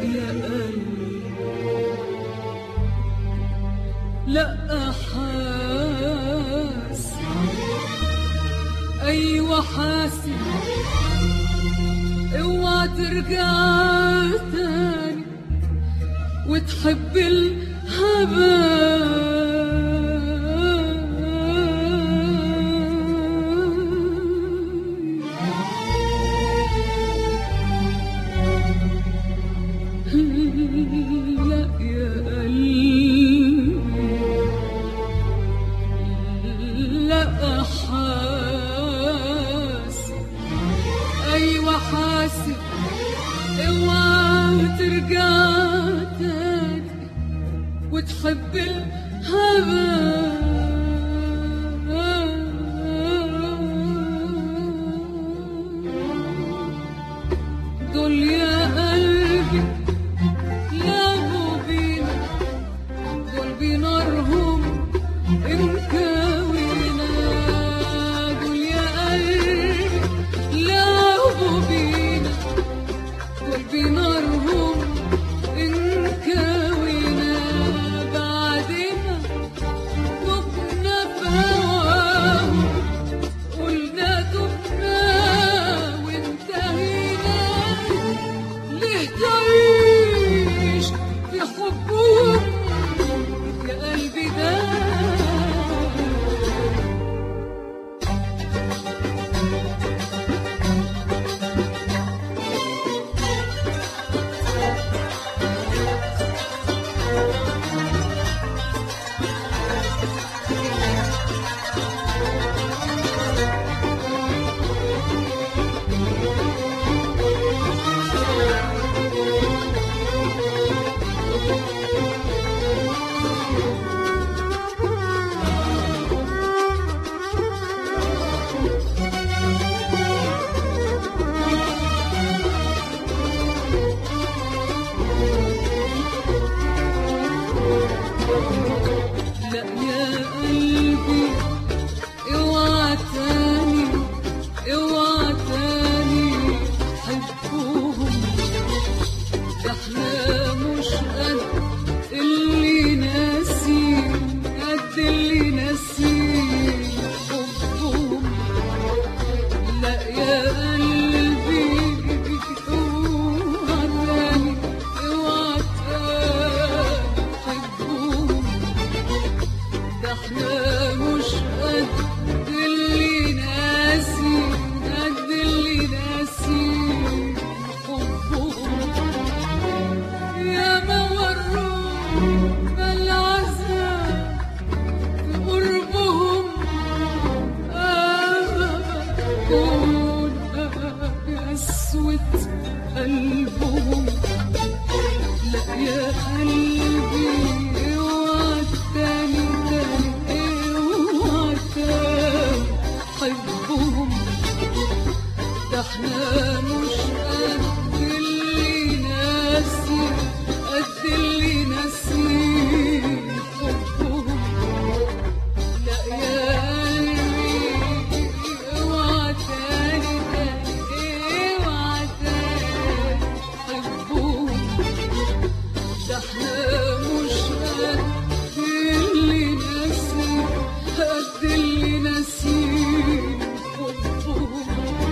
يا قلبي لا حاسس ايوه حاسس اوعى ترجع تاني وتحب الهبايب لا يا قلبي لا حاسب ايوه حاسب اوعى ترجع تاني وتحب الهبايب دول يا قلبي لعبوا بينا دول بنارهم انكوينا دول يا قلبي لعبوا بينا دول بنارهم انكوينا بعدنا دبنا في هواهم قلنا دبنا وانتهينا ليه تعيش في حبهم يا قلبي ده لا يا قلبي اوعى تاني اوعى تاني حبهم ده احنا مش قد اللي ناسين قد اللي ناسين حبهم لا يا قلبي اوعى تاني اوعى تاني حبهم ده احنا مش قد اللي ناسي قد اللي ناسي حبهم يا ما ورونا العذاب في قربهم كون أسود قلبهم لا يا قلبي اوعى تاني تاني اوعى تاني حبهم ده احنا مش قد اللي ناسي قد اللي ناسي حبهم لا يا قلبي اوعى تاني تاني اوعى تاني حبهم ده احنا مش قد اللي ناسي قد اللي ناسي حبهم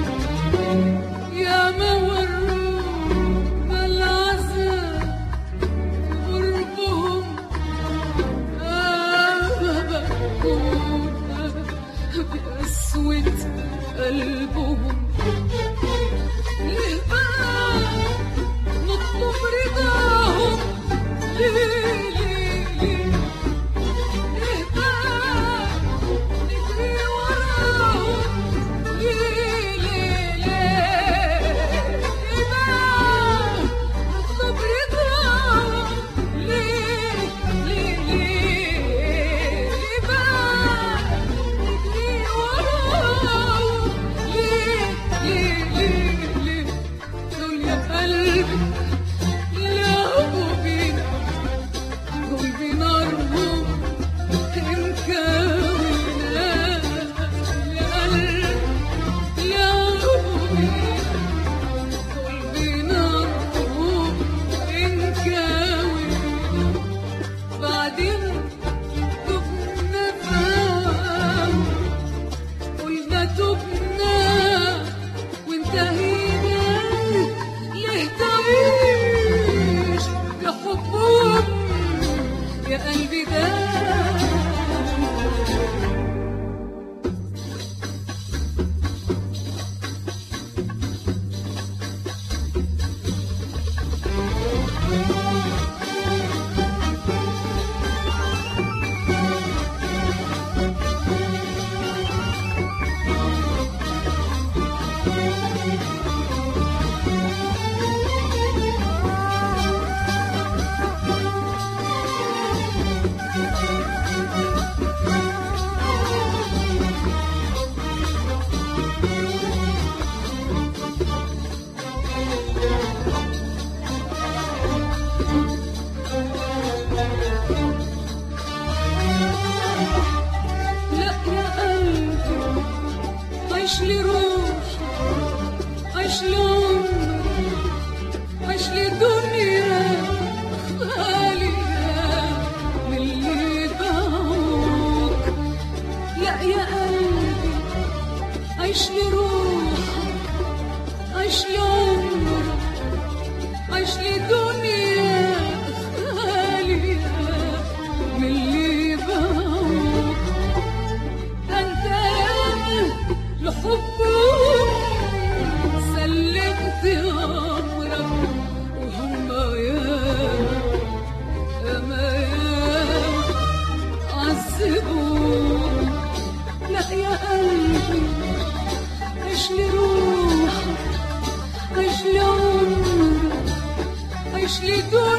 يا ما ورونا العذاب في قربهم آه بكون بأسود قلبهم ليه بقى نطلب رضاهم ليه ليه ليه ليه بقى نجري وراهم ليه ليه ليه ليه بقى نطلب رضاهم ليه ليه ليه ليه بقى نجري وراهم ليه ما تبنا وانتهينا ليه تعيش بحبهم يا قلبي ده لا يا قلبي عيش لي روحي عيش لي عمري عيش لي دنيا خالية من اللي باعوك لا يا قلبي عيش لي روحي عيش لي عمري عيش لي دنيا خالية من اللي باعوك انت لحبهم سلمت امرك وهم يا ما يا عذبوك لا يا قلبي عيش لي روحك عيش لي عمرك عيش لي دنيا